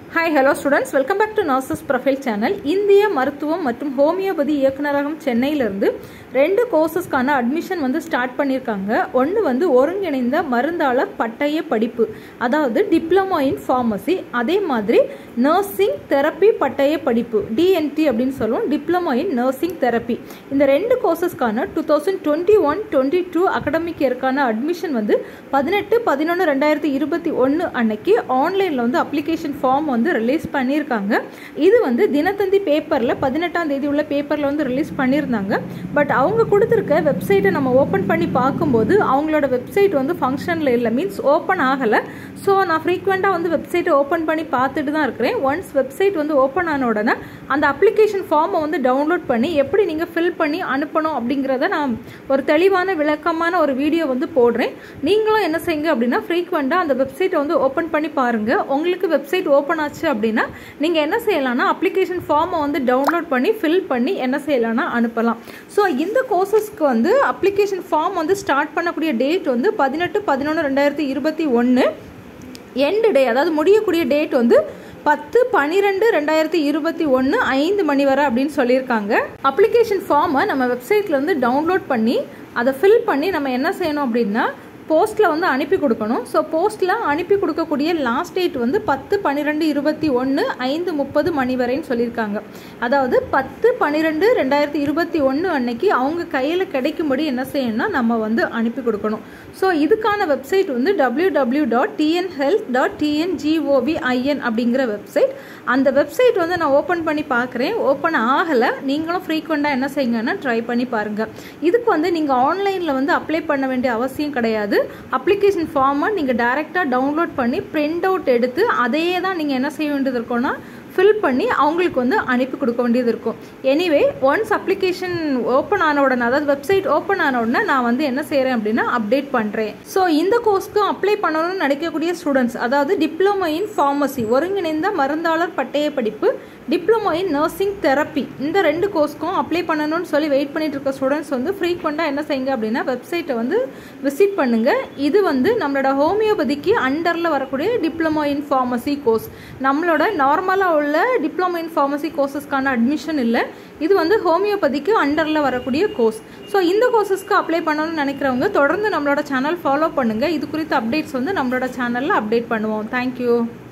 hi hello students welcome back to nurses profile channel இந்திய மருத்துவம் மற்றும் ஹோமியோபதி இயக்குநரகம் சென்னையிலிருந்து ரெண்டு கோர்சஸ்க்கான அட்மிஷன் வந்து ஸ்டார்ட் பண்ணியிருக்காங்க ஒன்று வந்து ஒருங்கிணைந்த மருந்தாளர் பட்டய படிப்பு அதாவது டிப்ளமோ இன் ஃபார்மசி அதே மாதிரி நர்சிங் தெரப்பி பட்டய படிப்பு டிஎன்டி அப்படின்னு சொல்லுவோம் டிப்ளமோ இன் நர்சிங் தெரப்பி இந்த ரெண்டு கோர்சஸ்க்கான two thousand twenty one twenty two academic இயர்க்கான அட்மிஷன் வந்து பதினெட்டு பதினொன்று ரெண்டாயிரத்தி இருபத்தி ஒன்று அன்னைக்கு ஆன்லைனில் வந்து அப்ளிகேஷன் ஃபார்ம் வந்து ரிலீஸ் பண்ணியிருக்காங்க இது வந்து தினத்தந்தி பேப்பரில் பதினெட்டாம் தேதி உள்ள பேப்பரில் வந்து ரிலீஸ் பண்ணியிருந்தாங்க பட் அவங்க கொடுத்துருக்க வெப்சைட்டை நம்ம ஓப்பன் பண்ணி பார்க்கும்போது அவங்களோட வெப்சைட் வந்து ஃபங்க்ஷனில் இல்லை மீன்ஸ் ஓப்பன் ஆகலை ஸோ நான் ஃப்ரீக்வெண்ட்டாக வந்து வெப்சைட்டை ஓப்பன் பண்ணி பார்த்துட்டு தான் இருக்கிறேன் ஒன்ஸ் வெப்சைட் வந்து ஓப்பன் ஆன உடனே அந்த அப்ளிகேஷன் ஃபார்மை வந்து டவுன்லோட் பண்ணி எப்படி நீங்கள் ஃபில் பண்ணி அனுப்பணும் அப்படிங்கிறத நான் ஒரு தெளிவான விளக்கமான ஒரு வீடியோ வந்து போடுறேன் நீங்களும் என்ன செய்யுங்க அப்படின்னா ஃப்ரீக்வெண்ட்டாக அந்த வெப்சைட்டை வந்து ஓப்பன் பண்ணி பாருங்கள் உங்களுக்கு வெப்சைட் ஓப்பன் ஆச்சு அப்படின்னா நீங்கள் என்ன செய்யலாம்னா அப்ளிகேஷன் ஃபார்மை வந்து டவுன்லோட் பண்ணி ஃபில் பண்ணி என்ன செய்யலாம்னா அனுப்பலாம் ஸோ இந்த கோர்சஸ்க்கு வந்து அப்ளிகேஷன் ஃபார்ம் வந்து ஸ்டார்ட் பண்ணக்கூடிய டேட் வந்து பதினெட்டு பதினொன்று ரெண்டாயிரத்தி இருபத்தி ஒன்று எண்டு டே அதாவது முடியக்கூடிய டேட் வந்து பத்து பன்னிரெண்டு ரெண்டாயிரத்தி இருபத்தி ஒன்று ஐந்து மணி வரை அப்படின்னு சொல்லியிருக்காங்க அப்ளிகேஷன் ஃபார்மை நம்ம வெப்சைட்டில் இருந்து டவுன்லோட் பண்ணி அதை ஃபில் பண்ணி நம்ம என்ன செய்யணும் அப்படின்னா போஸ்ட்டில் வந்து அனுப்பி கொடுக்கணும் ஸோ போஸ்ட்டில் அனுப்பி கொடுக்கக்கூடிய லாஸ்ட் டேட் வந்து பத்து பன்னிரெண்டு இருபத்தி ஒன்று ஐந்து முப்பது மணி வரைன்னு சொல்லியிருக்காங்க அதாவது பத்து பன்னிரெண்டு ரெண்டாயிரத்தி இருபத்தி ஒன்று அன்னைக்கு அவங்க கையில் கிடைக்கும்படி என்ன செய்யணும்னா நம்ம வந்து அனுப்பி கொடுக்கணும் ஸோ இதுக்கான வெப்சைட் வந்து W W dot TN health dot TN gov in அப்படிங்கிற வெப்சைட் அந்த வெப்சைட் வந்து நான் ஓப்பன் பண்ணி பார்க்குறேன் ஓப்பன் ஆகலை நீங்களும் ஃப்ரீக்வெண்ட்டாக என்ன செய்யுங்கன்னா ட்ரை பண்ணி பாருங்கள் இதுக்கு வந்து நீங்கள் ஆன்லைனில் வந்து அப்ளை பண்ண வேண்டிய அவசியம் கிடையாது அப்ளிகேஷன் ஃபார்மை நீங்கள் டைரெக்டாக டவுன்லோட் பண்ணி பிரிண்ட் அவுட் எடுத்து அதையே தான் நீங்கள் என்ன செய்ய வேண்டியது இருக்கும்னா ஃபில் பண்ணி அவங்களுக்கு வந்து அனுப்பி கொடுக்க வேண்டியது இருக்கும் எனிவே ஒன்ஸ் அப்ளிகேஷன் ஓப்பன் ஆன உடனே அதாவது வெப்சைட் ஓப்பன் ஆன உடனே நான் வந்து என்ன செய்கிறேன் அப்படின்னா அப்டேட் பண்ணுறேன் ஸோ இந்த கோர்ஸ்க்கும் அப்ளை பண்ணணும்னு நினைக்கக்கூடிய ஸ்டூடெண்ட்ஸ் அதாவது டிப்ளமோ இன் ஃபார்மசி ஒருங்கிணைந்த மருந்தாளர் பட்டய படிப்பு டிப்ளமோ இன் நர்சிங் தெரப்பி இந்த ரெண்டு கோர்ஸ்க்கும் அப்ளை பண்ணணும்னு சொல்லி வெயிட் பண்ணிட்டு இருக்க ஸ்டூடெண்ட்ஸ் வந்து ஃப்ரீக்வெண்ட்டாக என்ன செய்யுங்க அப்படின்னா வெப்சைட்டை வந்து விசிட் பண்ணுங்கள் இது வந்து நம்மளோட ஹோமியோபதிக்கு அண்டரில் வரக்கூடிய டிப்ளமோ இன் ஃபார்மசி கோர்ஸ் நம்மளோட நார்மலாக உள்ள டிப்ளமோ இன் ஃபார்மசி கோர்சஸ்க்கான அட்மிஷன் இல்லை இது வந்து ஹோமியோபதிக்கு அண்டரில் வரக்கூடிய கோர்ஸ் ஸோ இந்த கோர்சஸ்க்கு அப்ளை பண்ணணும்னு நினைக்கிறவங்க தொடர்ந்து நம்மளோட சேனல் ஃபாலோ பண்ணுங்கள் இது குறித்த அப்டேட்ஸ் வந்து நம்மளோட சேனலில் அப்டேட் பண்ணுவோம் தேங்க்யூ